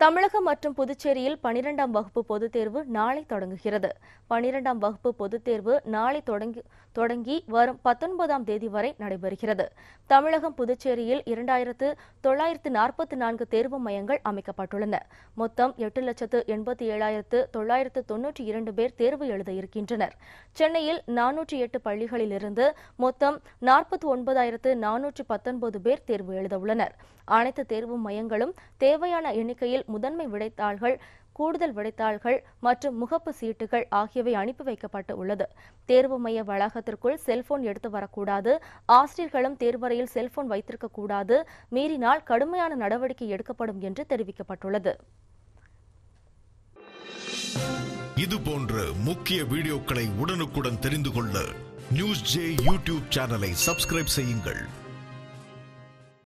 தமிழகம் மற்றும் புதுச்சேரியில் பனிரெண்டாம் வகுப்பு பொதுத் தேர்வு நாளை தொடங்குகிறது பனிரெண்டாம் வகுப்பு பொதுத் தேர்வு நாளை தொடங்கி தொடங்கி வரும் பத்தொன்பதாம் தேதி வரை நடைபெறுகிறது தமிழகம் புதுச்சேரியில் இரண்டாயிரத்து தொள்ளாயிரத்து நாற்பத்தி நான்கு தேர்வு மையங்கள் அமைக்கப்பட்டுள்ளன மொத்தம் எட்டு லட்சத்து எண்பத்தி ஏழாயிரத்து தொள்ளாயிரத்து தொன்னூற்றி இரண்டு பேர் தேர்வு எழுத இருக்கின்றனர் சென்னையில் நானூற்றி எட்டு பள்ளிகளிலிருந்து மொத்தம் நாற்பத்தி ஒன்பதாயிரத்து நானூற்று பத்தொன்பது பேர் தேர்வு எழுத உள்ளனர் அனைத்து தேர்வு மையங்களும் தேவையான எண்ணிக்கையில் முதன்மை விடைத்தாள்கள் கூடுதல் விடைத்தாள்கள் மற்றும் முகப்பு சீட்டுகள் ஆகியவை அனுப்பி வைக்கப்பட்டு உள்ளது தேர்வு மைய வளாகத்திற்குள் செல்போன் எடுத்து வரக்கூடாது ஆசிரியர்களும் தேர்வறையில் செல்போன் வைத்திருக்க கூடாது மீறினால் கடுமையான நடவடிக்கை எடுக்கப்படும் என்று தெரிவிக்கப்பட்டுள்ளது இது போன்ற முக்கிய வீடியோக்களை உடனுக்குடன் தெரிந்து கொள்ள நியூஸ் ஜே யூடியூப் சேனலை சப்ஸ்கிரைப் செய்யுங்கள்